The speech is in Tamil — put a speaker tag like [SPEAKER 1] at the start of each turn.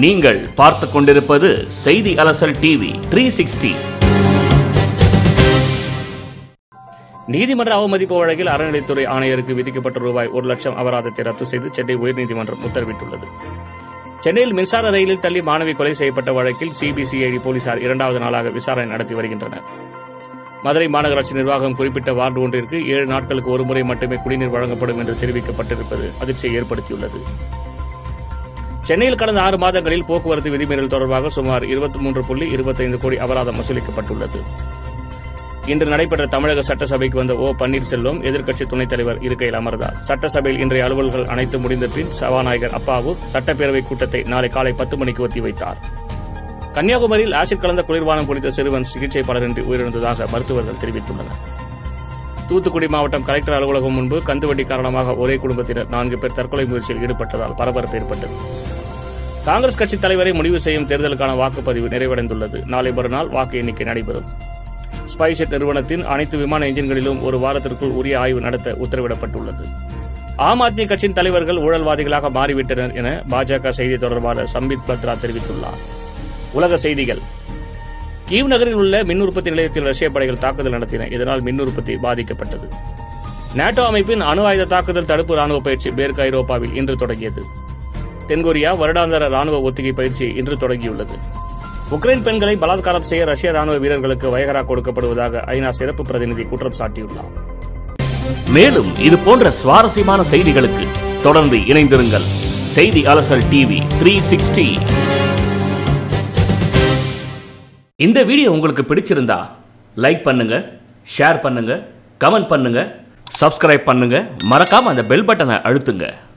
[SPEAKER 1] நீங்கள் பார்த்து கொண்டிருப்பது செய்தி அலசல் டிவி த்ரீ சிக்ஸ்டி நீதிமன்ற அவமதிப்பு வழக்கில் அறநிலைத்துறை ஆணையருக்கு விதிக்கப்பட்ட ரூபாய் ஒரு லட்சம் அபராதத்தை ரத்து செய்து சென்னை உயர்நீதிமன்றம் உத்தரவிட்டுள்ளது சென்னையில் மின்சார ரயிலில் தள்ளி மாணவி கொலை செய்யப்பட்ட வழக்கில் சிபிசிஐடி போலீசார் இரண்டாவது நாளாக விசாரணை நடத்தி வருகின்றனர் மதுரை மாநகராட்சி நிர்வாகம் குறிப்பிட்ட வார்டு ஒன்றிற்கு ஏழு நாட்களுக்கு ஒருமுறை மட்டுமே குடிநீர் வழங்கப்படும் என்று தெரிவிக்கப்பட்டிருப்பது அதிர்ச்சியை ஏற்படுத்தியுள்ளது சென்னையில் கடந்த ஆறு மாதங்களில் போக்குவரத்து விதிமீறல் தொடர்பாக சுமார் இருபத்தி மூன்று புள்ளி இருபத்தைந்து கோடி அபராதம் வசூலிக்கப்பட்டுள்ளது இன்று நடைபெற்ற தமிழக சட்டசபைக்கு வந்த ஓ பன்னீர்செல்வம் எதிர்க்கட்சி துணைத் தலைவர் இருக்கையில் அமர்ந்தார் சட்டசபையில் இன்றைய அலுவல்கள் அனைத்து முடிந்த பின் சபாநாயகர் அப்பாவு சட்டப்பேரவை கூட்டத்தை நாளை காலை பத்து மணிக்கு ஒத்திவைத்தார் கன்னியாகுமரியில் ஆசிட் கலந்த குளிர்பானம் குடித்த சிறுவன் சிகிச்சை பலனின்றி உயிரிழந்ததாக மருத்துவர்கள் தெரிவித்துள்ளனர் தூத்துக்குடி மாவட்டம் கலெக்டர் அலுவலகம் முன்பு கந்துவட்டி காரணமாக ஒரே குடும்பத்தினர் நான்கு பேர் தற்கொலை முயற்சியில் ஈடுபட்டதால் பரபரப்பு ஏற்பட்டது காங்கிரஸ் கட்சித் தலைவரை முடிவு செய்யும் தேர்தலுக்கான வாக்குப்பதிவு நிறைவடைந்துள்ளது நாளை மறுநாள் வாக்கு எண்ணிக்கை நடைபெறும் ஸ்பைசெட் நிறுவனத்தின் அனைத்து விமான எஞ்சின்களிலும் ஒரு வாரத்திற்குள் உரிய ஆய்வு நடத்த உத்தரவிடப்பட்டுள்ளது ஆம் ஆத்மி கட்சியின் தலைவர்கள் ஊழல்வாதிகளாக மாறிவிட்டனர் என பாஜக செய்தி தொடர்பாளர் சம்பித் பத்ரா தெரிவித்துள்ளார் உலக செய்திகள் கீவ் நகரில் உள்ள மின் உற்பத்தி நிலையத்தில் ரஷ்ய படைகள் தாக்குதல் நடத்தின இதனால் மின் உற்பத்தி பாதிக்கப்பட்டது நாட்டோ அமைப்பின் அணு ஆயுத தாக்குதல் தடுப்பு ராணுவ பயிற்சி மேற்கு ஐரோப்பாவில் இன்று தொடங்கியது தென்கொரியா வருடாந்திர ராணுவ ஒத்திகை பயிற்சி இன்று தொடங்கியுள்ளது உக்ரைன் பெண்களை பலாத்காரம் செய்ய ரஷ்ய ராணுவ வீரர்களுக்கு வயகரா கொடுக்கப்படுவதாக ஐநா சிறப்பு பிரதிநிதி குற்றம் சாட்டியுள்ளார் மேலும் இது போன்ற சுவாரஸ்யமான செய்திகளுக்கு தொடர்ந்து இணைந்திருங்கள் செய்தி அலசல் டிவி த்ரீ சிக்ஸ்டி இந்த வீடியோ உங்களுக்கு பிடிச்சிருந்தா லைக் பண்ணுங்க ஷேர் பண்ணுங்க கமெண்ட் பண்ணுங்க சப்ஸ்கிரைப் பண்ணுங்க மறக்காம அந்த பெல் பட்டனை அழுத்துங்க